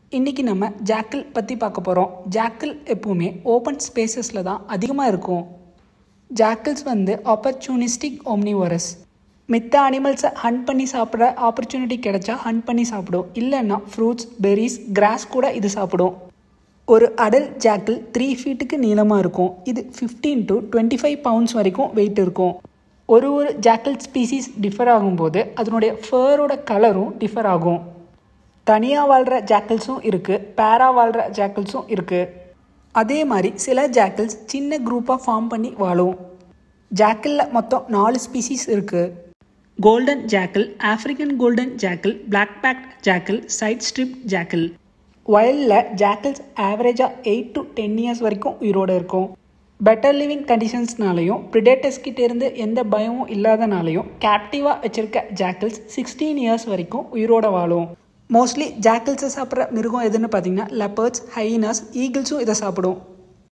இன்றைக்கி நம்ம ஜாக்கிள் பற்றி பார்க்க போகிறோம் ஜாக்கிள் எப்பவுமே ஓப்பன் ஸ்பேசஸில் தான் அதிகமாக இருக்கும் ஜாக்கிள்ஸ் வந்து ஆப்பர்ச்சுனிஸ்டிக் ஓம்னிவரஸ் மித்த அனிமல்ஸை ஹண்ட் பண்ணி சாப்பிட்ற ஆப்பர்ச்சுனிட்டி கிடைச்சா ஹண்ட் பண்ணி சாப்பிடும் இல்லைன்னா ஃப்ரூட்ஸ் பெரிஸ் கிராஸ் கூட இது சாப்பிடும் ஒரு அடல்ட் ஜாக்கிள் த்ரீ ஃபீட்டுக்கு நீளமாக இருக்கும் இது fifteen to twenty five pounds வரைக்கும் வெயிட் இருக்கும் ஒரு ஒரு ஜாக்கிள் ஸ்பீசிஸ் டிஃபர் ஆகும்போது அதனுடைய ஃபரோட கலரும் டிஃபர் ஆகும் தனியாக வாழ்கிற ஜாக்கிள்ஸும் இருக்குது பேரா வாழ்கிற ஜாக்கிள்ஸும் இருக்குது அதே மாதிரி சில ஜாக்கிள்ஸ் சின்ன குரூப்பாக ஃபார்ம் பண்ணி வாழும் ஜாக்கிளில் மொத்தம் நாலு ஸ்பீசிஸ் இருக்குது golden jackal African golden jackal black backed jackal side strip jackal வயலில் ஜாக்கிள்ஸ் ஆவரேஜாக எயிட் டு டென் இயர்ஸ் வரைக்கும் உயிரோடு இருக்கும் பெட்டர் லிவிங் கண்டிஷன்ஸ்னாலையும் ப்ரிடேட்டர்ஸ் கிட்டேருந்து எந்த பயமும் இல்லாதனாலையும் கேப்டிவாக வச்சுருக்க ஜாக்கிள்ஸ் சிக்ஸ்டீன் இயர்ஸ் வரைக்கும் உயிரோட வாழும் மோஸ்ட்லி ஜாக்கிள்ஸை சாப்பிட்ற மிருகம் எதுன்னு பார்த்தீங்கன்னா லெப்பர்ட்ஸ் ஹைனாஸ் ஈகிள்ஸும் இதை சாப்பிடும்